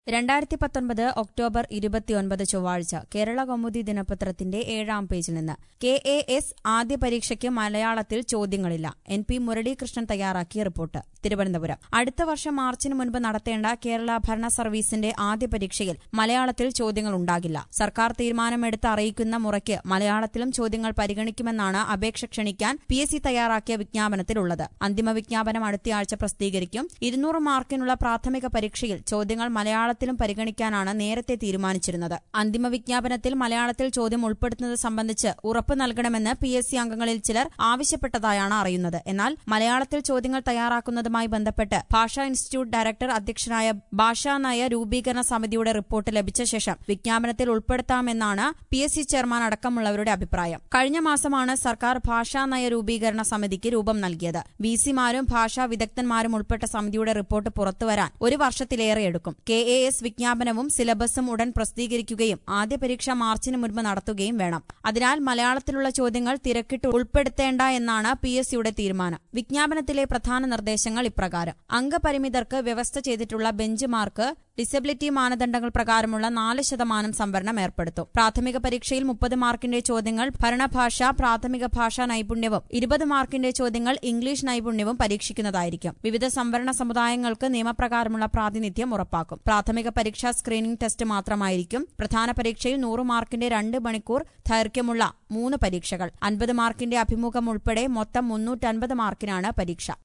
രണ്ടായിരത്തി പത്തൊൻപത് ഒക്ടോബർ ഇരുപത്തിയൊൻപത് ചൊവ്വാഴ്ച കേരള കൗമുദി ദിനപത്രത്തിന്റെ ഏഴാം പേജിൽ നിന്ന് കെ എ എസ് ആദ്യ പരീക്ഷയ്ക്ക് മലയാളത്തിൽ ചോദ്യങ്ങളില്ല എൻ പി മുരളീകൃഷ്ണൻ തയ്യാറാക്കിയ റിപ്പോർട്ട് തിരുവനന്തപുരം അടുത്ത വർഷം മാർച്ചിന് മുൻപ് നടത്തേണ്ട കേരള ഭരണ സർവീസിന്റെ ആദ്യ പരീക്ഷയിൽ മലയാളത്തിൽ ചോദ്യങ്ങൾ ഉണ്ടാകില്ല സർക്കാർ തീരുമാനമെടുത്ത് അറിയിക്കുന്ന മുറയ്ക്ക് മലയാളത്തിലും ചോദ്യങ്ങൾ പരിഗണിക്കുമെന്നാണ് അപേക്ഷ ക്ഷണിക്കാൻ പി എസ് സി തയ്യാറാക്കിയ വിജ്ഞാപനത്തിലുള്ളത് അന്തിമ വിജ്ഞാപനം അടുത്തയാഴ്ച പ്രസിദ്ധീകരിക്കും ഇരുന്നൂറ് മാർക്കിനുള്ള പ്രാഥമിക പരീക്ഷയിൽ ചോദ്യങ്ങൾ മലയാളത്തിലും പരിഗണിക്കാനാണ് നേരത്തെ തീരുമാനിച്ചിരുന്നത് അന്തിമ വിജ്ഞാപനത്തിൽ മലയാളത്തിൽ ചോദ്യം ഉൾപ്പെടുത്തുന്നത് സംബന്ധിച്ച് ഉറപ്പ് നൽകണമെന്ന് പി എസ് സി അംഗങ്ങളിൽ ചിലർ ആവശ്യപ്പെട്ടതായാണ് അറിയുന്നത് എന്നാൽ മലയാളത്തിൽ ചോദ്യങ്ങൾ തയ്യാറാക്കുന്നതുമായി ബന്ധപ്പെട്ട് ഭാഷാ ഇൻസ്റ്റിറ്റ്യൂട്ട് ഡയറക്ടർ അധ്യക്ഷനായ ഭാഷാ നയ രൂപീകരണ സമിതിയുടെ റിപ്പോർട്ട് ലഭിച്ച ശേഷം വിജ്ഞാപനത്തിൽ ഉൾപ്പെടുത്താമെന്നാണ് പി എസ് സി ചെയർമാൻ അടക്കമുള്ളവരുടെ അഭിപ്രായം കഴിഞ്ഞ മാസമാണ് സർക്കാർ ഭാഷാ നയ രൂപീകരണ സമിതിക്ക് രൂപം നൽകിയത് വി സിമാരും ഭാഷാ വിദഗ്ധന്മാരും ഉൾപ്പെട്ട സമിതിയുടെ റിപ്പോർട്ട് പുറത്തുവരാൻ ഒരു വർഷത്തിലേറെ എടുക്കും കെ എ എസ് വിജ്ഞാപനവും സിലബസും ഉടൻ പ്രസിദ്ധീകരിക്കുകയും ആദ്യ പരീക്ഷ മാർച്ചിന് മുൻപ് നടത്തുകയും വേണം അതിനാൽ മലയാളത്തിലുള്ള ചോദ്യങ്ങൾ തിരക്കിട്ട് ഉൾപ്പെടുത്തേണ്ട എന്നാണ് പി എസ് സിയുടെ തീരുമാനം വിജ്ഞാപനത്തിലെ പ്രധാന നിർദ്ദേശങ്ങൾ ഇപ്രകാരം അംഗപരിമിതർക്ക് വ്യവസ്ഥ ചെയ്തിട്ടുള്ള ബെഞ്ച് മാർക്ക് ഡിസബിലിറ്റി മാനദണ്ഡങ്ങൾ പ്രകാരമുള്ള നാല് ശതമാനം സംവരണം ഏർപ്പെടുത്തും പ്രാഥമിക പരീക്ഷയിൽ മുപ്പത് മാർക്കിന്റെ ചോദ്യങ്ങൾ ഭരണഭാഷ പ്രാഥമിക ഭാഷാ നൈപുണ്യവും ഇരുപത് മാർക്കിന്റെ ചോദ്യങ്ങൾ ഇംഗ്ലീഷ് നൈപുണ്യവും പരീക്ഷിക്കുന്നതായിരിക്കും വിവിധ സംവരണ സമുദായങ്ങൾക്ക് നിയമപ്രകാരമുള്ള പ്രാതിനിധ്യം ഉറപ്പാക്കും പ്രാഥമിക പരീക്ഷാ സ്ക്രീനിംഗ് ടെസ്റ്റ് മാത്രമായിരിക്കും പ്രധാന പരീക്ഷയിൽ നൂറ് മാർക്കിന്റെ രണ്ട് മണിക്കൂർ ദൈർഘ്യമുള്ള മൂന്ന് പരീക്ഷകൾ അൻപത് മാർക്കിന്റെ അഭിമുഖം ഉൾപ്പെടെ മൊത്തം മുന്നൂറ്റൻപത് മാർക്കിനാണ് പരീക്ഷ